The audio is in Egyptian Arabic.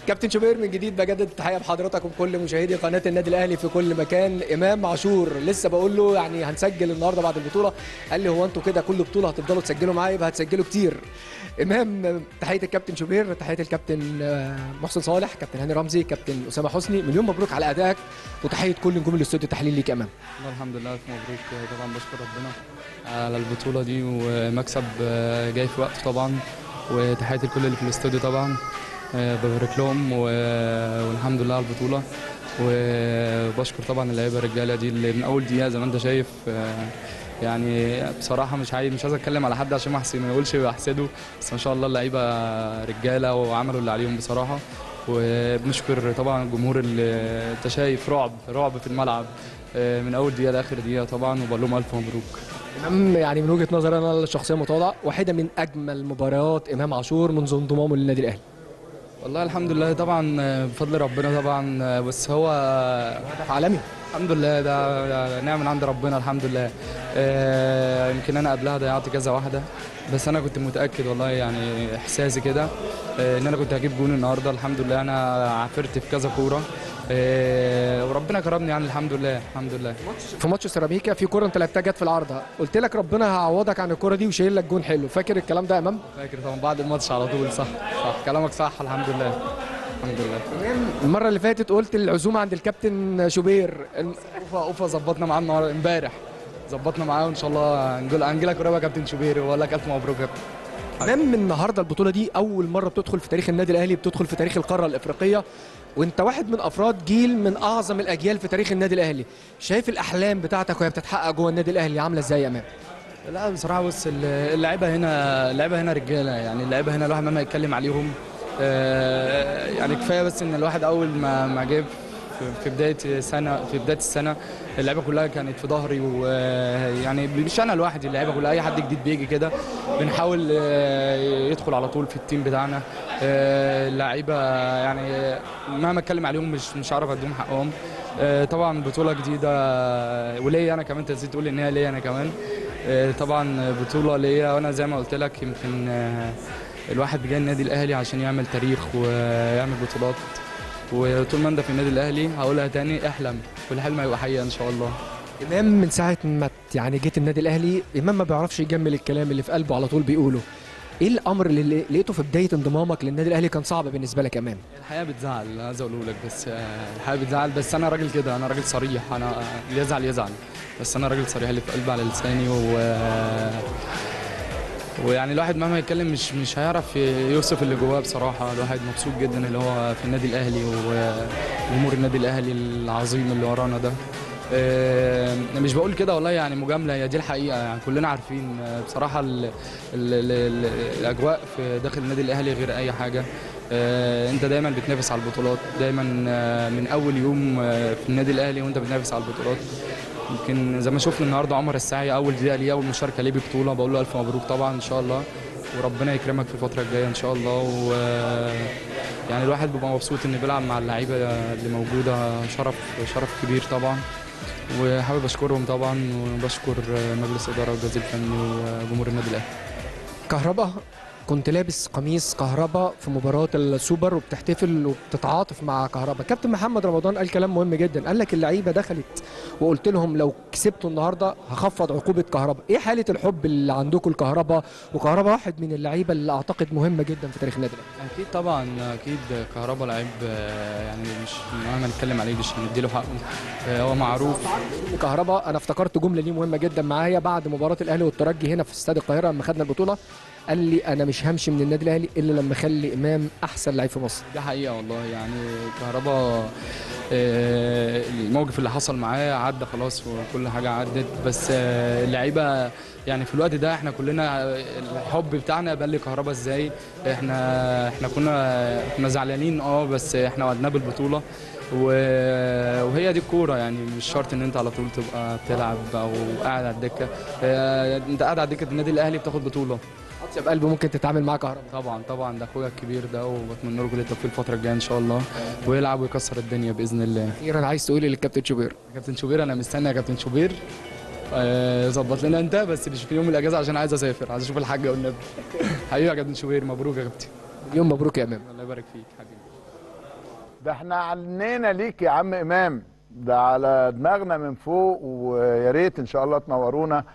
كابتن شوبير من جديد بجدد التحيه بحضرتك وبكل مشاهدي قناه النادي الاهلي في كل مكان امام عاشور لسه بقول له يعني هنسجل النهارده بعد البطوله قال لي هو انتوا كده كل بطوله هتفضلوا تسجلوا معايا يبقى هتسجلوا كتير امام تحيه الكابتن شوبير تحيه الكابتن آه، محسن صالح كابتن هاني رمزي كابتن اسامه حسني مليون مبروك على ادائك وتحيه كل نجوم الاستوديو التحليل ليك يا امام والله الحمد لله ألف مبروك طبعا بشكر ربنا على البطولة دي ومكسب آه، جاي في وقته طبعا وتحياتي لكل اللي في الاستوديو طبعا آه، ببارك لهم و- والحمد لله على البطولة وبشكر طبعا اللعيبة الرجالة دي اللي من أول دقيقة زي ما أنت شايف آه، يعني بصراحة مش عايز مش عايز أتكلم على حد عشان ما أحسن ما يقولش أحسده بس ما شاء الله اللعيبة رجالة وعملوا اللي عليهم بصراحة وبنشكر طبعا الجمهور اللي انت شايف رعب رعب في الملعب آه، من اول دقيقه لاخر دقيقه طبعا وبقول لهم الف مبروك امام يعني من وجهه نظري انا الشخصيه متواضعه واحده من اجمل مباريات امام عاشور منذ انضمامه للنادي الاهلي والله الحمد لله طبعا آه، بفضل ربنا طبعا آه، بس هو هدف عالمي الحمد لله ده ده نعم من عند ربنا الحمد لله آه، يمكن انا قبلها ضيعت كذا واحده بس انا كنت متاكد والله يعني احساسي كده آه، ان انا كنت هجيب جون النهارده الحمد لله انا عافرت في كذا كوره آه، وربنا كرمني يعني الحمد لله الحمد لله في ماتش سيراميكا في كوره انت لعبتها جت في العارضه قلت لك ربنا هيعوضك عن الكوره دي وشايل لك جون حلو فاكر الكلام ده يا امام فاكر طبعا بعد الماتش على طول صح صح كلامك صح الحمد لله الحمد لله المره اللي فاتت قلت العزومه عند الكابتن شوبير الم- اوفا اوفا ظبطنا معاه النهارده امبارح ظبطنا معاه وان شاء الله هنقول هنجي قريب يا كابتن شوبير واقول لك الف مبروك يا كابتن امام النهارده البطوله دي اول مره بتدخل في تاريخ النادي الاهلي بتدخل في تاريخ القاره الافريقيه وانت واحد من افراد جيل من اعظم الاجيال في تاريخ النادي الاهلي شايف الاحلام بتاعتك وهي بتتحقق جوه النادي الاهلي عامله ازاي يا امام لا بصراحه بص اللعيبه هنا اللعيبه هنا رجاله يعني اللعيبه هنا الواحد مهما يتكلم عليهم آه، يعني كفايه بس ان الواحد اول ما ما جه في- في بدايه سنه في بدايه السنه اللعيبه كلها كانت في ظهري ويعني مش انا لوحدي اللعيبه كلها اي حد جديد بيجي كده بنحاول آه، يدخل على طول في التيم بتاعنا آه، اللعيبه يعني مهما اتكلم عليهم مش مش عارف اديهم حقهم آه، طبعا بطوله جديده وليا انا كمان انت ازاي تقول ان هي ليا انا كمان آه، طبعا بطوله ليا وانا زي ما قلت لك يمكن آه، الواحد جاي النادي الاهلي عشان يعمل تاريخ ويعمل بطولات وطول ما انت في النادي الاهلي هقولها تاني احلم والحلم هيبقى حقيقه ان شاء الله امام من ساعه ما ت- يعني جيت النادي الاهلي امام ما بيعرفش يجمل الكلام اللي في قلبه على طول بيقوله ايه الامر اللي لقيته في بدايه انضمامك للنادي الاهلي كان صعب بالنسبه لك يا امام الحياه بتزعل انا عايز اقوله لك بس آه، الحياه بتزعل بس انا راجل كده انا راجل صريح انا اللي يزعل يزعل بس انا راجل صريح اللي في قلبي على لساني و ويعني الواحد مهما يتكلم مش مش هيعرف يوصف اللي جواه بصراحه الواحد مبسوط جدا اللي هو في النادي الاهلي وجمهور النادي الاهلي العظيم اللي ورانا ده آه، مش بقول كده والله يعني مجامله هي دي الحقيقه يعني كلنا عارفين آه، بصراحه ال ال ال ال الاجواء في داخل النادي الاهلي غير اي حاجه آه، انت دايما بتنافس على البطولات دايما آه، من اول يوم آه، في النادي الاهلي وانت بتنافس على البطولات يمكن زي ما شفنا النهارده عمر الساعي اول دقيقه ليه اول مشاركه ليه ببطوله بقول له الف مبروك طبعا ان شاء الله وربنا يكرمك في الفتره الجايه ان شاء الله و يعني الواحد بيبقى مبسوط انه بيلعب مع اللعيبه اللي موجوده شرف شرف كبير طبعا وحابب اشكرهم طبعا وبشكر مجلس الاداره والجهاز الفني وجمهور النادي الاهلي كهربا كنت لابس قميص كهربا في مباراة السوبر وبتحتفل وبتتعاطف مع كهربا كابتن محمد رمضان قال كلام مهم جدا قال لك اللعيبة دخلت وقلت لهم لو كسبتوا النهاردة هخفض عقوبة كهربا ايه حالة الحب اللي عندكم الكهربا وكهربا واحد من اللعيبة اللي اعتقد مهمة جدا في تاريخ النادي الأهلي. اكيد طبعا اكيد كهربا لعيب آه، يعني مش مهما نتكلم عليه مش هنديله حقه آه، هو معروف كهربا انا افتكرت جملة ليه مهمة جدا معايا بعد مباراة الاهلي والترجي هنا في استاد القاهرة لما خدنا البطولة قال لي انا مش همشي من النادي الاهلي الا لما اخلي امام احسن لعيب في مصر دي حقيقة والله يعني كهربا آه، الموقف اللي حصل معاه عدى خلاص وكل حاجة عدت بس آه، اللعيبة يعني في الوقت ده احنا كلنا الحب بتاعنا بان كهربا ازاي احنا احنا كنا كنا زعلانين اه بس احنا وعدناه بالبطولة و- وهي دي الكورة يعني مش شرط ان انت على طول تبقى بتلعب او قاعد على الدكة آه، انت قاعد على دكة النادي الاهلي بتاخد بطولة اطيب قلب ممكن تتعامل مع كهربا طبعا طبعا ده اخويا الكبير ده وبتمنى له كل التوفيق الفتره الجايه ان شاء الله ويلعب ويكسر الدنيا باذن الله اخيرا عايز تقولي للكابتن شوبير يا كابتن شوبير انا مستني يا كابتن شوبير آه، ظبط لنا انت بس مش في يوم الاجازه عشان عايز اسافر عايز اشوف الحاج والنبي حبيبي يا كابتن شوبير مبروك يا كابتن يوم مبروك يا امام الله يبارك فيك حبيبي ده احنا عنينا ليك يا عم امام ده على دماغنا من فوق ويا ريت ان شاء الله تنورونا